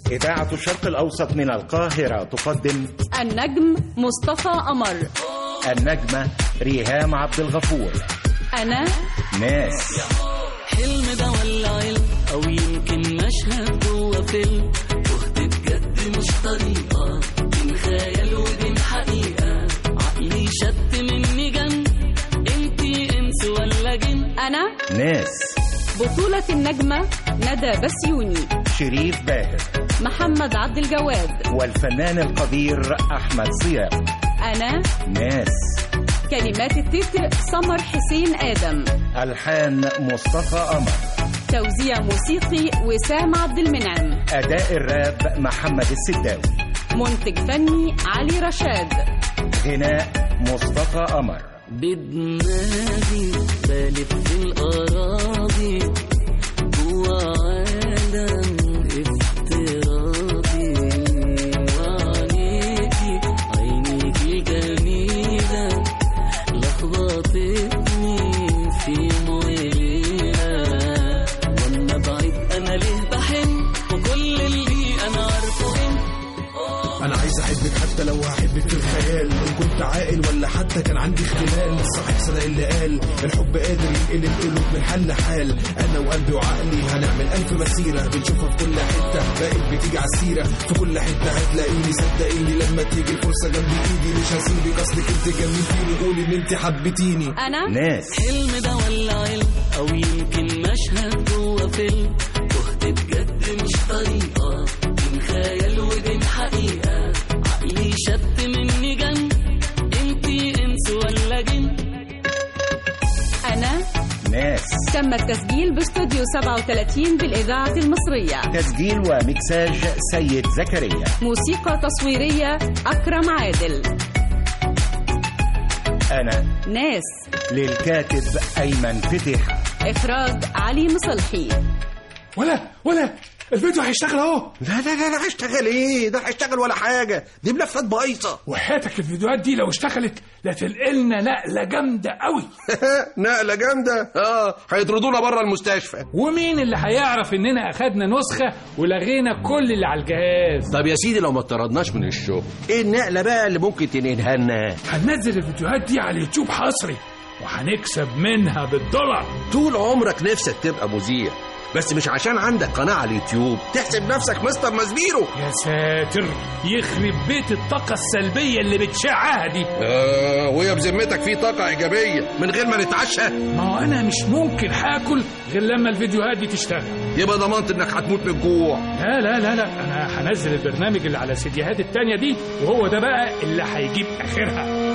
إذاعة الشرق الأوسط من القاهرة تقدم النجم مصطفى قمر النجمة ريهام عبد الغفور أنا ناس حلم ده ولا علم او يمكن مشهد جوه فيلم تهت بجد مش طريقه بين خيال وبين حقيقه عقلي شت مني جن انتي انس ولا جن أنا ناس بطولة النجمة ندى بسيوني شريف باهر محمد عبد الجواد والفنان القدير أحمد صيام أنا ناس كلمات التتر سمر حسين آدم ألحان مصطفى قمر توزيع موسيقي وسام عبد المنعم أداء الراب محمد السداوي منتج فني علي رشاد غناء مصطفى قمر بدماغي بلف في الأراضي جوا عالم افتراضي وعينيكي عينيكي جميلة لخبطتني في مويلة وانا بعيد انا ليه بحن وكل اللي انا عارفه إن انا عايز احبك حتى لو هحبك في الخيال ان كنت عاقل ولا حتى كان عندي اختلال صاحب صدق اللي قال الحب قادر ينقل القلوب من حل لحال انا وقلبي وعقلي هنعمل الف مسيره بنشوفها في كل حته بقت بتيجي على السيره في كل حته هتلاقيني صدقيني لما تيجي الفرصه جنب ايدي مش هسيبك اصلك انت جميلتيني قولي ان انت حبيتيني أنا ناس حلم ده ولا علم او يمكن مشهد جوه فيلم تهت بجد مش طريقه بين خيال وبين حقيقه عقلي شت مني جن انتي انس ولا جن أنا ناس تم التسجيل باستوديو 37 بالإذاعة المصرية تسجيل ومكساج سيد زكريا موسيقى تصويرية أكرم عادل أنا ناس للكاتب أيمن فتح إخراج علي مصلحي ولا ولا الفيديو هيشتغل اهو لا لا لا لا هشتغل ايه ده هيشتغل ولا حاجه دي ملفات بايظه وحياتك الفيديوهات دي لو اشتغلت لا تنقلنا نقله جامده قوي نقله جامده اه هيطردونا بره المستشفى ومين اللي هيعرف اننا اخدنا نسخه ولغينا كل اللي على الجهاز طب يا سيدي لو ما اطردناش من الشغل ايه النقله بقى اللي ممكن تنقلها لنا هننزل الفيديوهات دي على اليوتيوب حصري وهنكسب منها بالدولار طول عمرك نفسك تبقى مذيع بس مش عشان عندك قناه على اليوتيوب تحسب نفسك مستر مزبيرو يا ساتر يخرب بيت الطاقه السلبيه اللي بتشعها دي آه وهي بذمتك في طاقه ايجابيه من غير ما نتعشى ما هو انا مش ممكن هاكل غير لما الفيديوهات دي تشتغل يبقى ضمنت انك هتموت من الجوع لا لا لا لا انا هنزل البرنامج اللي على السيديهات التانية دي وهو ده بقى اللي هيجيب اخرها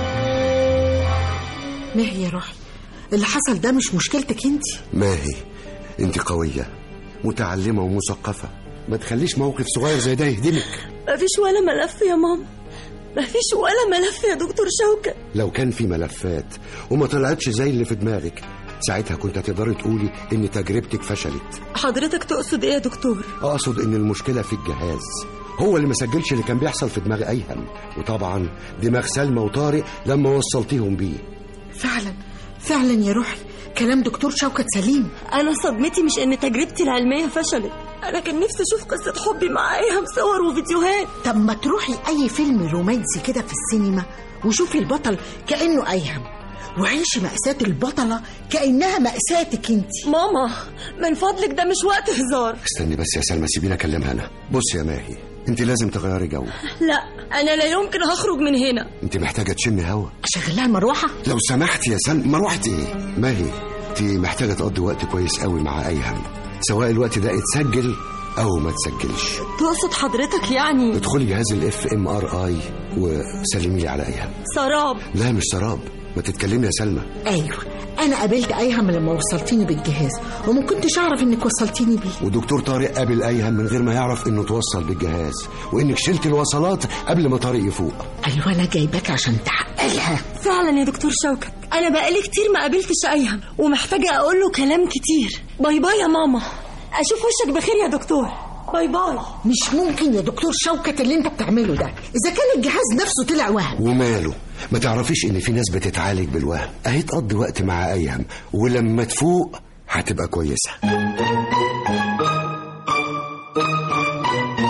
ماهي يا روحي اللي حصل ده مش مشكلتك انت ماهي انت قوية متعلمة ومثقفة ما تخليش موقف صغير زي ده يهدمك مفيش ولا ملف يا ماما مفيش ولا ملف يا دكتور شوكة لو كان في ملفات وما طلعتش زي اللي في دماغك ساعتها كنت هتقدري تقولي ان تجربتك فشلت حضرتك تقصد ايه يا دكتور اقصد ان المشكلة في الجهاز هو اللي ما سجلش اللي كان بيحصل في دماغ ايهم وطبعا دماغ سلمى وطارق لما وصلتيهم بيه فعلا فعلا يا روحي كلام دكتور شوكت سليم انا صدمتي مش ان تجربتي العلمية فشلت انا كان نفسي اشوف قصة حبي مع ايهم صور وفيديوهات طب ما تروحي اي فيلم رومانسي كده في السينما وشوفي البطل كانه ايهم وعيشي مأساة البطلة كأنها مأساتك انت ماما من فضلك ده مش وقت هزار استني بس يا سلمى سيبيني اكلمها انا بص يا ماهي انت لازم تغيري جو لا انا لا يمكن هخرج من هنا انت محتاجة تشمي هوا اشغل لها المروحة لو سمحت يا سلمى مروحة ايه ماهي انت محتاجة تقضي وقت كويس قوي مع ايهم سواء الوقت ده اتسجل او ما تسجلش تقصد حضرتك يعني ادخلي جهاز الاف ام ار اي وسلمي لي على ايهم سراب لا مش سراب ما تتكلمي يا سلمى ايوه انا قابلت ايهم لما وصلتيني بالجهاز وما كنتش اعرف انك وصلتيني بيه ودكتور طارق قابل ايهم من غير ما يعرف انه توصل بالجهاز وانك شلت الوصلات قبل ما طارق يفوق ايوه انا جايباك عشان تحققها فعلا يا دكتور شوكت انا بقالي كتير ما قابلتش ايهم ومحتاجه اقول له كلام كتير باي باي يا ماما اشوف وشك بخير يا دكتور باي باي مش ممكن يا دكتور شوكت اللي انت بتعمله ده اذا كان الجهاز نفسه طلع وهم وماله ما تعرفيش ان في ناس بتتعالج بالوهم اهي تقضي وقت مع ايهم ولما تفوق هتبقى كويسه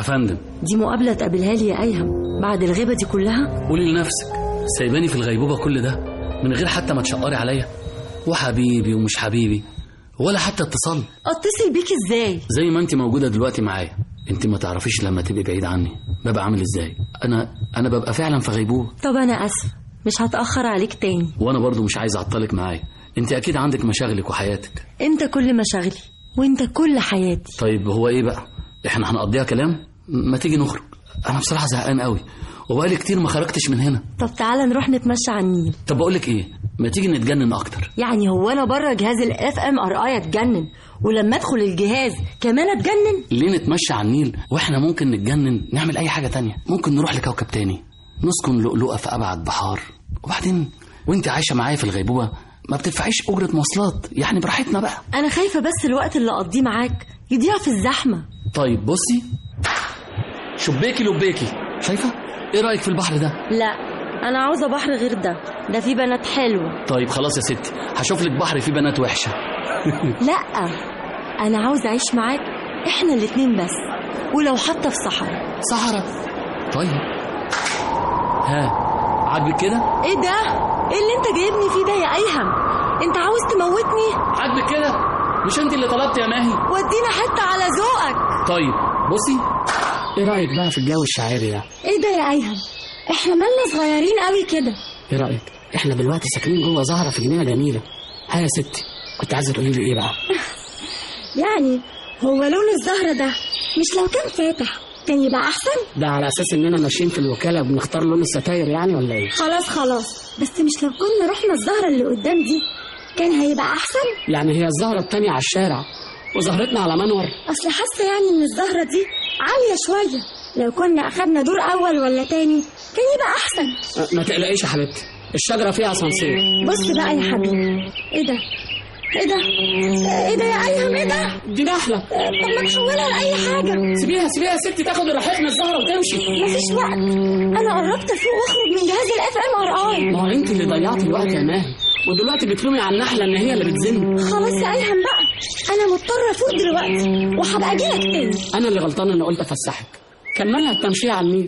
فندم دي مقابلة تقابلها لي يا أيهم بعد الغيبة دي كلها قولي لنفسك سايباني في الغيبوبة كل ده من غير حتى ما تشقري عليا وحبيبي ومش حبيبي ولا حتى اتصال اتصل بيك ازاي زي ما انت موجودة دلوقتي معايا انت ما تعرفيش لما تبقي بعيد عني ببقى عامل ازاي انا انا ببقى فعلا في غيبوبة طب أنا آسفة مش هتأخر عليك تاني وانا برضو مش عايز اعطلك معايا انت اكيد عندك مشاغلك وحياتك انت كل مشاغلي وانت كل حياتي طيب هو ايه بقى احنا هنقضيها كلام ما تيجي نخرج انا بصراحة زهقان قوي وبقالي كتير ما خرجتش من هنا طب تعالى نروح نتمشى على النيل طب بقول لك ايه ما تيجي نتجنن اكتر يعني هو انا بره جهاز الاف ام ار اي اتجنن ولما ادخل الجهاز كمان اتجنن ليه نتمشى على النيل واحنا ممكن نتجنن نعمل اي حاجة تانية ممكن نروح لكوكب تاني نسكن لؤلؤة في ابعد بحار وبعدين وانت عايشة معايا في الغيبوبة ما بتدفعيش اجرة مواصلات يعني براحتنا بقى انا خايفه بس الوقت اللي اقضيه معاك يضيع في الزحمه طيب بصي شبيكي لبيكي شايفة ايه رأيك في البحر ده لا انا عاوزه بحر غير ده ده فيه بنات حلوه طيب خلاص يا ستي هشوف لك بحر فيه بنات وحشة لا انا عاوزه اعيش معاك احنا الاتنين بس ولو حتى في صحراء صحراء طيب ها عاجبك كده ايه ده ايه اللي انت جايبني فيه ده يا ايهم انت عاوز تموتني عاجبك كده مش انت اللي طلبت يا ماهي ودينا حته على ذوقك طيب بصي ايه رايك بقى في الجو الشاعري ده ايه ده يا ايهم احنا مالنا صغيرين قوي كده ايه رايك احنا دلوقتي ساكنين جوه زهره في جنينه جميله ها يا ستي كنت عايزه تقولي لي ايه بقى يعني هو لون الزهرة ده مش لو كان فاتح كان يبقى احسن ده على اساس اننا ماشيين في الوكاله بنختار لون الستاير يعني ولا ايه خلاص خلاص بس مش لو كنا رحنا الزهرة اللي قدام دي كان هيبقى احسن يعني هي الزهره التانية على الشارع وزهرتنا على منور اصل حاسه يعني ان الزهرة دي عالية شوية لو كنا اخدنا دور اول ولا تاني كان يبقى احسن أه، ما تقلقيش يا حبيبتي الشجره فيها اسانسير بص بقى يا حبيبي ايه ده ايه ده ايه ده يا ايهم ايه ده دي نحله طب ما نحولها لاي حاجه سيبيها سيبيها يا ستي تاخد راحتها من الزهره وتمشي مفيش وقت انا قربت افوق واخرج من جهاز الاف ام ار اي ما هو انت اللي ضيعتي الوقت يا ماهي ودلوقتي بتلومي على النحله ان هي اللي بتزن خلاص يا ايهم بقى انا مضطره افوق دلوقتي وهبقى اجيلك تاني انا اللي غلطان ان قلت افسحك كان مالها التمشيه على النيل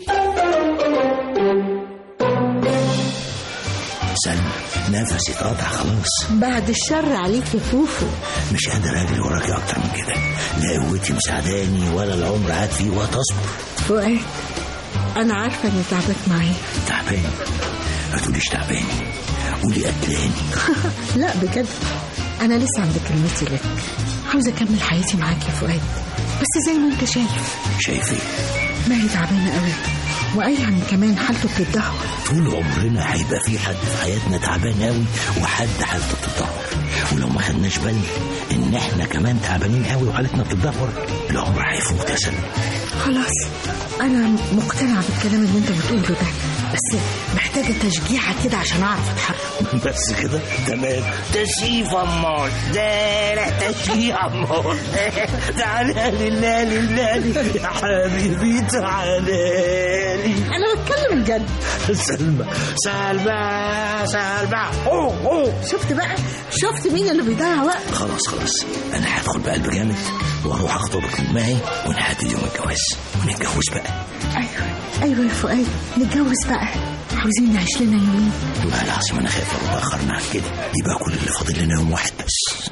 سلمى نفسي اتقطع خلاص بعد الشر عليك يا فوفو مش قادر اجري وراكي اكتر من كده لا قوتي مساعداني ولا العمر عاد فيه وقت اصبر فؤاد انا عارفه اني تعبت معايا تعبان ما تقوليش تعبان قولي قتلاني لا بجد انا لسه عند كلمتي لك عاوزه اكمل حياتي معاك يا فؤاد بس زي ما انت شايف شايف ايه ما هي تعبانه قوي وايهم كمان حالته بتتدهور طول عمرنا هيبقى في حد في حياتنا تعبان قوي وحد حالته بتتدهور ولو ما خدناش بالنا ان احنا كمان تعبانين قوي وحالتنا بتتدهور العمر هيفوت يا سلمى خلاص انا مقتنعه بالكلام اللي انت بتقوله ده بس محتاجه تشجيعه كده عشان اعرف اتحرك بس كده تمام تشريف امال ده لا تشجيع امال تعالى لله لله يا حبيبي تعالى لي انا بتكلم بجد سلمى سلمى سلمى اوه اوه شفت بقى شفت مين اللي بيضيع وقت خلاص خلاص انا هدخل بقلب جامد واروح اخطبك من معي ونحدد يوم الجواز ونتجوز بقى ايوه ايوه يا فؤاد نتجوز بقى عاوزين نعيش لنا يومين والله العظيم انا خايف لو اتاخرنا عن كده يبقى كل اللي فاضل لنا يوم واحد بس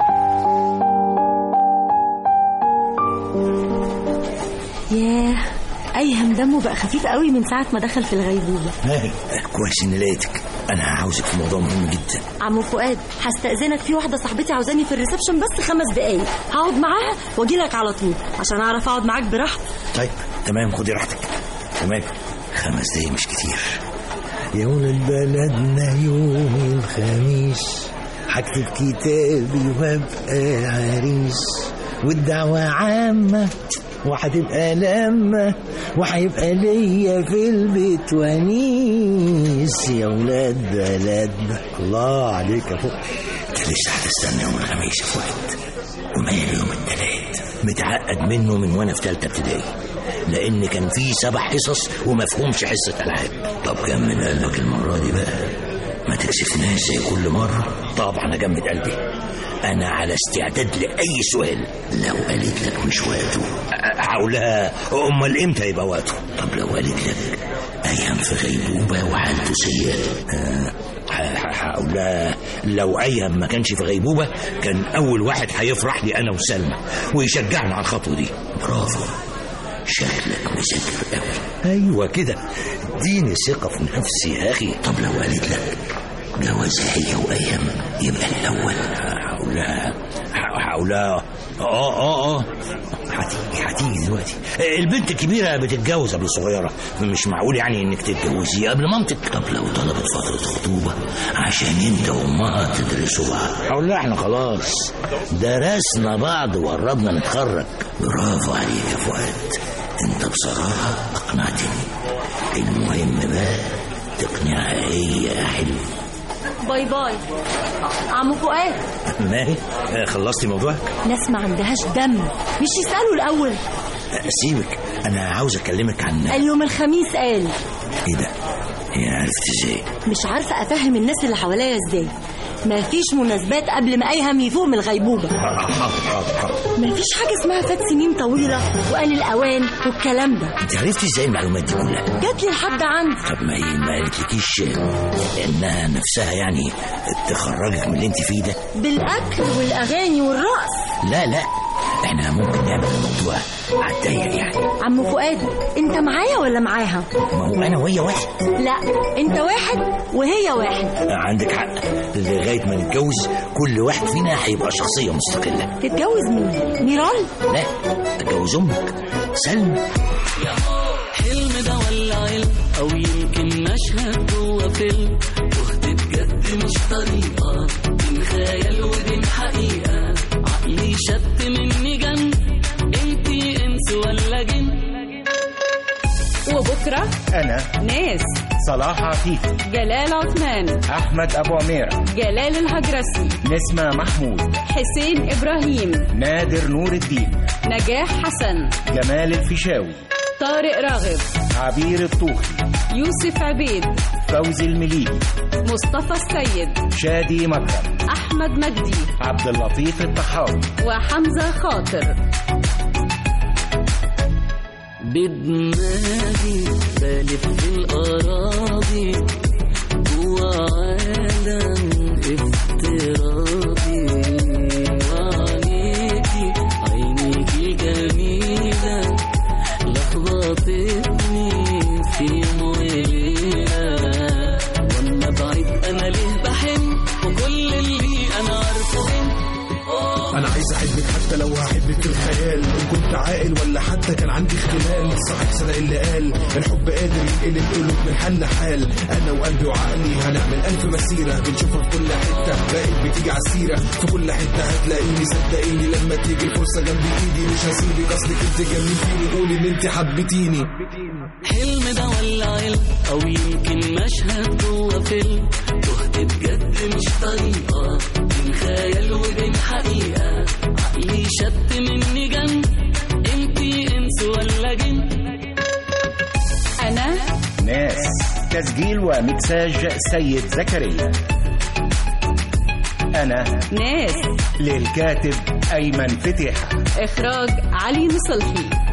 ياه ايهم دمه بقى خفيف قوي من ساعه ما دخل في الغيبوبه ماهي كويس اني لقيتك انا عاوزك في موضوع مهم جدا عمو فؤاد هستأذنك في واحدة صاحبتي عاوزاني في الريسبشن بس خمس دقايق هقعد معاها واجي لك على طول عشان اعرف اقعد معاك براحتي طيب تمام خدي راحتك تمام خمس دقايق مش كتير يا ولد بلدنا يوم الخميس هكتب كتابي وابقى عريس والدعوة عامة وهتبقى لما وهيبقى ليا في البيت ونيس يا ولاد بلدنا الله عليك يا فوق انت لسه هتستنى يوم الخميس يا فؤاد وماله يوم التلات متعقد منه من وانا في تالتة ابتدائي لان كان في سبع حصص ومفهومش حصة العاب طب كمل قلبك المرة دي بقى ما تكسفناش زي كل مرة طبعا أجمد قلبي أنا على استعداد لأي سؤال لو قالت لك مش وقته هقولها أمال إمتى يبقى وقته طب لو قالت لك أيام في غيبوبة وحالته سيئة آه، ه- ه- هقول لها لو أيام ما كانش في غيبوبة كان أول واحد هيفرح لي أنا وسلمى ويشجعنا على الخطوة دي برافو شكلك مذاكر قوي ايوه كده اديني ثقه في نفسي يا اخي طب لو قالت لك جوازها هي وايام يبقى الاول هقول لها هقول لها اه اه اه هتيجي هتيجي دلوقتي البنت الكبيره بتتجوز قبل الصغيره مش معقول يعني انك تتجوزي قبل مامتك طب لو طلبت فتره خطوبه عشان انت وامها تدرسوا بعض هقول لها احنا خلاص درسنا بعض وقربنا نتخرج برافو عليك يا فؤاد انت بصراحه اقنعتني المهم بقى تقنعها هي يا حلو باي باي عم فؤاد ماهي خلصتي موضوعك ناس ما عندهاش دم مش يسألوا الأول سيبك انا عاوز اكلمك عن اليوم الخميس قال ايه ده هي عرفت ازاي مش عارفة أفهم الناس اللي حواليا إزاي ما فيش مناسبات قبل ما أيهم يفوق من الغيبوبة حاضر حاضر حاضر ما فيش حاجة اسمها فات سنين طويلة وقال الأوان والكلام ده انت عرفتي ازاي المعلومات دي كلها جات لي لحد عندي طب ما هي ما قالتلكيش انها نفسها يعني تخرجك من اللي انت فيه ده بالأكل والأغاني والرقص لا لا احنا ممكن نعمل الموضوع على الضيق يعني عم فؤاد أنت معايا ولا معاها؟ ما هو انا وهي واحد لا أنت واحد وهي واحد عندك حق لغايه ما نتجوز كل واحد فينا هيبقى شخصيه مستقله تتجوز مين؟ ميرال؟ لا اتجوز امك سلمى حلم ده ولا علم او يمكن مشهد جوه فيلم تهت بجد مش طريقه بين خيال وبين حقيقه عقلي شت مني جن انتي انس ولا جن وبكرة أنا ناس صلاح عفيفي جلال عثمان أحمد أبو عميرة جلال الهجرسي نسمة محمود حسين إبراهيم نادر نور الدين نجاح حسن جمال الفيشاوي طارق راغب عبير الطوخي يوسف عبيد فوزي المليجي مصطفى السيد شادي مكرم أحمد مجدي عبد اللطيف الطحاوي وحمزة خاطر بدماغي بلف في الأراضي جوا عالم افتراضي وعليكي عينيكي جميلة لخبطتني في يوم وليلة واما بعيد انا ليه بحن وكل اللي انا عارفه انت انا عايز احبك حتى لو هحبك في الخيال ان كنت عاقل ولا حتى كان عندي اختلال صاحب صدق اللي قال الحب قادر ينقل القلوب من حل لحال انا وقلبي وعقلي هنعمل الف مسيره بنشوفها في كل حته بقيت بتيجي على السيره في كل حته هتلاقيني صدقيني لما تيجي الفرصه جنب ايدي مش هسيبك اصلك انت جننتيني قولي ان انت حبيتيني حلم ده ولا علم او يمكن مشهد جوه فيلم تهت بجد مش طريقه بين خيال وبين حقيقه عقلي شت مني جن انتي انس ولا جن أنا ناس تسجيل ومكساج سيد زكريا أنا ناس للكاتب أيمن فتيحة إخراج علي نصلحي